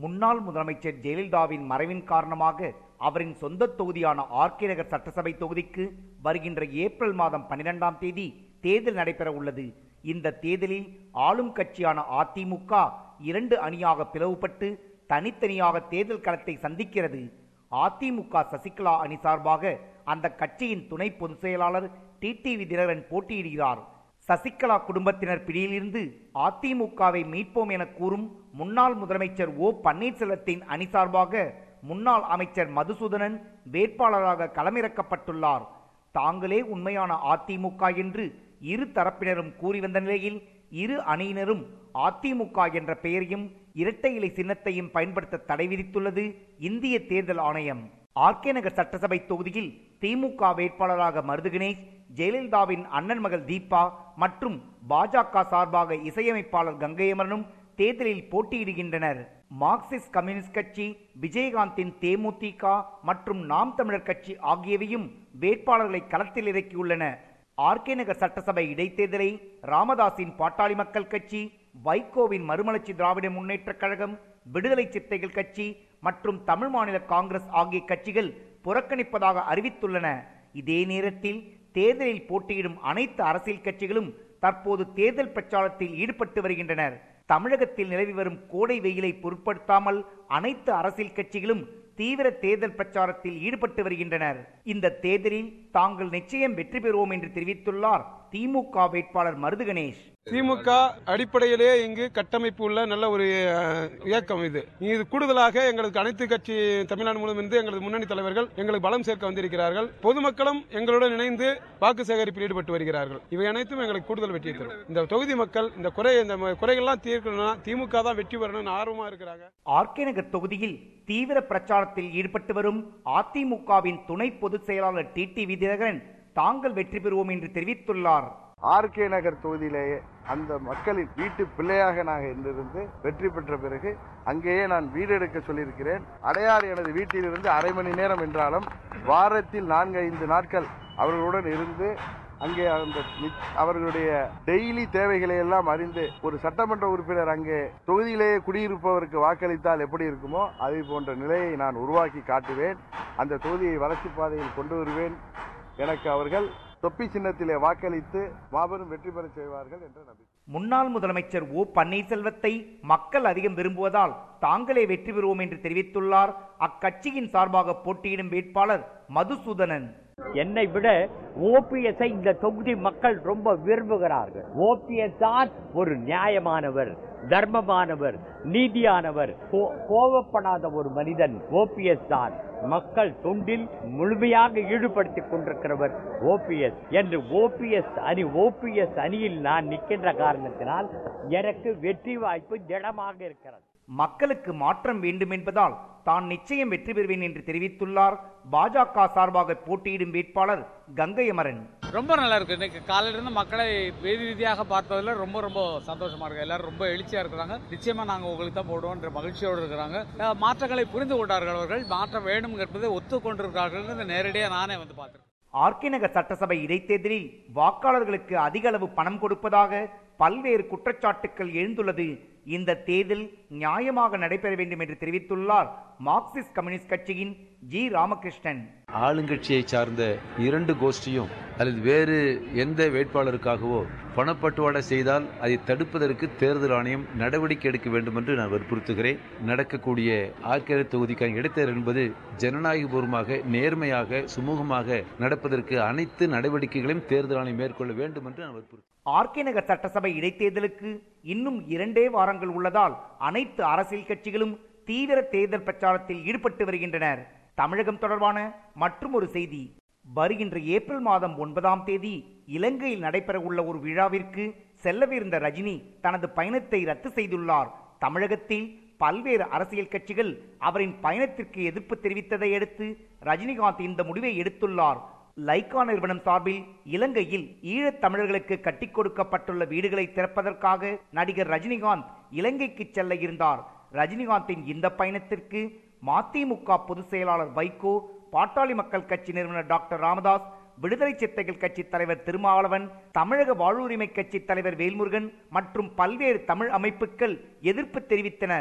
முன்னாள் முதலமைச்சர் ஜெயலலிதாவின் மறைவின் காரணமாக அவரின் சொந்த தொகுதியான ஆர்கே நகர் சட்டசபை தொகுதிக்கு வருகின்ற ஏப்ரல் மாதம் பன்னிரெண்டாம் தேதி தேர்தல் நடைபெற உள்ளது இந்த தேர்தலில் ஆளும் கட்சியான அதிமுக இரண்டு அணியாக பிளவுபட்டு தனித்தனியாக தேர்தல் களத்தை சந்திக்கிறது அதிமுக சசிகலா அணி சார்பாக அந்த கட்சியின் துணை பொதுச் செயலாளர் டிடிவி தினகரன் போட்டியிடுகிறார் சசிகலா குடும்பத்தினர் பிடியிலிருந்து அதிமுகவை மீட்போம் என கூறும் முன்னாள் முதலமைச்சர் ஓ பன்னீர்செல்வத்தின் அணி சார்பாக முன்னாள் அமைச்சர் மதுசூதனன் வேட்பாளராக களமிறக்கப்பட்டுள்ளார் தாங்களே உண்மையான அதிமுக என்று இரு தரப்பினரும் கூறி வந்த நிலையில் இரு அணியினரும் அதிமுக என்ற பெயரையும் இரட்டை இலை சின்னத்தையும் பயன்படுத்த தடை விதித்துள்ளது இந்திய தேர்தல் ஆணையம் ஆர்கே நகர் சட்டசபை தொகுதியில் திமுக வேட்பாளராக மருது கணேஷ் ஜெயலலிதாவின் அண்ணன் மகள் தீபா மற்றும் பாஜக சார்பாக இசையமைப்பாளர் கங்கையமரனும் தேர்தலில் போட்டியிடுகின்றனர் மார்க்சிஸ்ட் கம்யூனிஸ்ட் கட்சி விஜயகாந்தின் தேமுதிக மற்றும் நாம் தமிழர் கட்சி ஆகியவையும் வேட்பாளர்களை களத்தில் இறக்கியுள்ளன ஆர்கே நகர் சட்டசபை இடைத்தேர்தலை ராமதாஸின் பாட்டாளி மக்கள் கட்சி வைகோவின் மறுமலர்ச்சி திராவிட முன்னேற்றக் கழகம் விடுதலை சித்தைகள் கட்சி மற்றும் தமிழ் மாநில காங்கிரஸ் ஆகிய கட்சிகள் புறக்கணிப்பதாக அறிவித்துள்ளன இதே நேரத்தில் தேர்தலில் போட்டியிடும் அனைத்து அரசியல் கட்சிகளும் தற்போது தேர்தல் பிரச்சாரத்தில் ஈடுபட்டு வருகின்றனர் தமிழகத்தில் நிலவி வரும் கோடை வெயிலை பொருட்படுத்தாமல் அனைத்து அரசியல் கட்சிகளும் தீவிர தேர்தல் பிரச்சாரத்தில் ஈடுபட்டு வருகின்றனர் இந்த தேர்தலில் தாங்கள் நிச்சயம் வெற்றி பெறுவோம் என்று தெரிவித்துள்ளார் திமுக வேட்பாளர் மருது கணேஷ் திமுக அடிப்படையிலே இங்கு கட்டமைப்பு உள்ள நல்ல ஒரு அஹ், இயக்கம் இது இது கூடுதலாக எங்களுக்கு அனைத்து கட்சி தமிழ்நாடு முழுவதும் இருந்து எங்களது முன்னணி தலைவர்கள் எங்களுக்கு பலம் சேர்க்க வந்திருக்கிறார்கள் பொதுமக்களும் எங்களுடன் இணைந்து வாக்கு சேகரிப்பில் ஈடுபட்டு வருகிறார்கள் இவை அனைத்தும் எங்களுக்கு கூடுதல் வெற்றி தரும் இந்த தொகுதி மக்கள் இந்த குறை இந்த ம- குறைகள்லாம் தீர்க்கணும்னா திமுக தான் வெற்றி பெறணும்னு ஆர்வமா இருக்கிறாங்க ஆர்கே நகர் தொகுதியில் தீவிர பிரச்சாரத்தில் ஈடுபட்டு வரும் அதிமுகவின் துணை பொதுச் செயலாளர் டிடிவி தினகரன் தாங்கள் வெற்றி பெறுவோம் என்று தெரிவித்துள்ளார் ஆர்கே நகர் தொகுதியிலேயே அந்த மக்களின் வீட்டு பிள்ளையாக நான் இருந்து வெற்றி பெற்ற பிறகு அங்கேயே நான் வீடு எடுக்க சொல்லியிருக்கிறேன் அடையார் எனது வீட்டிலிருந்து அரை மணி நேரம் என்றாலும் வாரத்தில் நான்கு ஐந்து நாட்கள் அவர்களுடன் இருந்து அங்கே அந்த நி- அவர்களுடைய டெய்லி தேவைகளை எல்லாம் அறிந்து ஒரு சட்டமன்ற உறுப்பினர் அங்கே தொகுதியிலேயே குடியிருப்பவருக்கு வாக்களித்தால் எப்படி இருக்குமோ அதே போன்ற நிலையை நான் உருவாக்கி காட்டுவேன் அந்த தொகுதியை வளர்ச்சி பாதையில் கொண்டு வருவேன் எனக்கு அவர்கள் தொப்பி சின்னத்திலே வாக்களித்து மாபெரும் வெற்றி பெற செய்வார்கள் என்ற நம்பிக்கை முன்னாள் முதலமைச்சர் ஓ பன்னீர்செல்வத்தை மக்கள் அதிகம் விரும்புவதால் தாங்களே வெற்றி பெறுவோம் என்று தெரிவித்துள்ளார் அக்கட்சியின் சார்பாக போட்டியிடும் வேட்பாளர் மதுசூதனன் என்னை விட ஓபிஎஸ்ஐ இந்த தொகுதி மக்கள் ரொம்ப விரும்புகிறார்கள் ஓபிஎஸ் தான் ஒரு நியாயமானவர் தர்மமானவர் நீதியானவர் கோ- கோபப்படாத ஒரு மனிதன் ஓபிஎஸ் தான் மக்கள் தொண்டில் முழுமையாக ஈடுபடுத்திக் கொண்டிருக்கிறவர் ஓபிஎஸ் என்று ஓபிஎஸ் அணி ஓபிஎஸ் அணியில் நான் நிற்கின்ற காரணத்தினால் எனக்கு வெற்றி வாய்ப்பு திடமாக இருக்கிறது மக்களுக்கு மாற்றம் வேண்டும் என்பதால் தான் நிச்சயம் வெற்றி பெறுவேன் என்று தெரிவித்துள்ளார் பாஜக சார்பாக போட்டியிடும் வேட்பாளர் கங்கையமரன் ரொம்ப நல்லா இருக்கு இன்னைக்கு காலையில இருந்து மக்களை வீதி வீதியாக பார்த்ததுல ரொம்ப ரொம்ப சந்தோஷமா இருக்கு எல்லாரும் ரொம்ப எழுச்சியா இருக்கிறாங்க நிச்சயமா நாங்க உங்களுக்கு தான் போடுவோம்ன்ற மகிழ்ச்சியோடு இருக்கிறாங்க அஹ் மாற்றங்களை புரிந்து கொண்டார்கள் அவர்கள் மாற்றம் வேண்டும் என்பதை ஒத்துக்கொண்டிருக்கிறார்கள் நேரடியா நானே வந்து பார்த்தேன் ஆர்கே நகர் சட்டசபை இடைத்தேர்தலில் வாக்காளர்களுக்கு அதிக அளவு பணம் கொடுப்பதாக பல்வேறு குற்றச்சாட்டுக்கள் எழுந்துள்ளது இந்த தேர்தல் நியாயமாக நடைபெற வேண்டும் என்று தெரிவித்துள்ளார் மார்க்சிஸ்ட் கம்யூனிஸ்ட் கட்சியின் ஜி ராமகிருஷ்ணன் ஆளுங்கட்சியை சார்ந்த இரண்டு கோஷ்டியும் அல்லது வேறு எந்த வேட்பாளருக்காகவோ பணப்பட்டுவாடா செய்தால் அதை தடுப்பதற்கு தேர்தல் ஆணையம் நடவடிக்கை எடுக்க வேண்டும் என்று நான் வற்புறுத்துகிறேன் நடக்கக்கூடிய ஆர்கேர தொகுதிக்கான இடைத்தேர்தல் என்பது ஜனநாயகபூர்வமாக நேர்மையாக சுமூகமாக நடப்பதற்கு அனைத்து நடவடிக்கைகளையும் தேர்தல் ஆணையம் மேற்கொள்ள வேண்டும் என்று நான் வற்புறுத்துகிறேன் ஆர்கே நகர் சட்டசபை இடைத்தேர்தலுக்கு இன்னும் இரண்டே வாரங்கள் உள்ளதால் அனைத்து அரசியல் கட்சிகளும் தீவிர தேர்தல் பிரச்சாரத்தில் ஈடுபட்டு வருகின்றனர் தமிழகம் தொடர்பான மற்றும் ஒரு செய்தி வருகின்ற ஏப்ரல் மாதம் ஒன்பதாம் தேதி இலங்கையில் நடைபெற உள்ள ஒரு விழாவிற்கு செல்லவிருந்த ரஜினி தனது பயணத்தை ரத்து செய்துள்ளார் தமிழகத்தில் பல்வேறு அரசியல் கட்சிகள் அவரின் பயணத்திற்கு எதிர்ப்பு தெரிவித்ததை அடுத்து ரஜினிகாந்த் இந்த முடிவை எடுத்துள்ளார் லைகா நிறுவனம் சார்பில் இலங்கையில் ஈழத் தமிழர்களுக்கு கட்டிக் கொடுக்கப்பட்டுள்ள வீடுகளை திறப்பதற்காக நடிகர் ரஜினிகாந்த் இலங்கைக்கு செல்ல இருந்தார் ரஜினிகாந்தின் இந்த பயணத்திற்கு மதிமுக பொதுச் செயலாளர் வைகோ பாட்டாளி மக்கள் கட்சி நிறுவனர் டாக்டர் ராமதாஸ் விடுதலை சிறுத்தைகள் கட்சி தலைவர் திருமாவளவன் தமிழக வாழ்வுரிமை கட்சி தலைவர் வேல்முருகன் மற்றும் பல்வேறு தமிழ் அமைப்புகள் எதிர்ப்பு தெரிவித்தனர்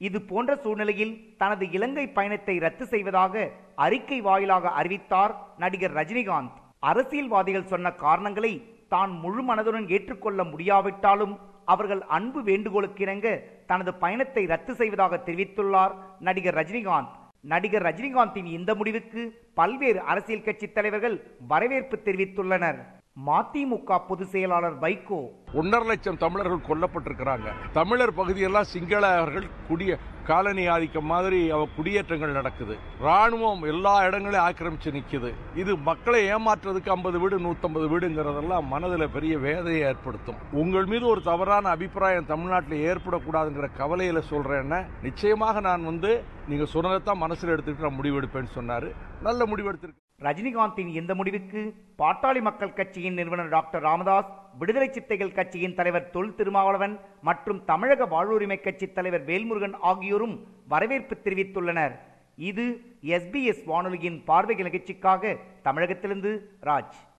இது போன்ற சூழ்நிலையில் தனது இலங்கை பயணத்தை ரத்து செய்வதாக அறிக்கை வாயிலாக அறிவித்தார் நடிகர் ரஜினிகாந்த் அரசியல்வாதிகள் சொன்ன காரணங்களை தான் முழு மனதுடன் ஏற்றுக்கொள்ள முடியாவிட்டாலும் அவர்கள் அன்பு வேண்டுகோளுக்கிணங்க தனது பயணத்தை ரத்து செய்வதாக தெரிவித்துள்ளார் நடிகர் ரஜினிகாந்த் நடிகர் ரஜினிகாந்தின் இந்த முடிவுக்கு பல்வேறு அரசியல் கட்சி தலைவர்கள் வரவேற்பு தெரிவித்துள்ளனர் மதிமுக பொதுச் செயலாளர் வைகோ ஒன்றரை லட்சம் தமிழர்கள் கொல்லப்பட்டிருக்கிறாங்க தமிழர் பகுதியெல்லாம் சிங்களவர்கள் குடிய காலனி ஆதிக்கம் மாதிரி அவ குடியேற்றங்கள் நடக்குது ராணுவம் எல்லா இடங்களையும் ஆக்கிரமிச்சு நிக்குது இது மக்களை ஏமாற்றுறதுக்கு ஐம்பது வீடு நூத்தம்பது வீடுங்கிறதெல்லாம் மனதில் பெரிய வேதையை ஏற்படுத்தும் உங்கள் மீது ஒரு தவறான அபிப்பிராயம் தமிழ்நாட்டில் ஏற்படக்கூடாதுங்கிற கவலையில சொல்றேன்னா நிச்சயமாக நான் வந்து நீங்க சொன்னதைத்தான் மனசில் எடுத்துக்கிட்டு நான் முடிவெடுப்பேன்னு சொன்னாரு நல்ல முடிவெடுத்திருக்கு ரஜினிகாந்தின் இந்த முடிவுக்கு பாட்டாளி மக்கள் கட்சியின் நிறுவனர் டாக்டர் ராமதாஸ் விடுதலை சித்தைகள் கட்சியின் தலைவர் தொல் திருமாவளவன் மற்றும் தமிழக வாழ்வுரிமை கட்சி தலைவர் வேல்முருகன் ஆகியோரும் வரவேற்பு தெரிவித்துள்ளனர் இது எஸ்பிஎஸ் வானொலியின் பார்வை நிகழ்ச்சிக்காக தமிழகத்திலிருந்து ராஜ்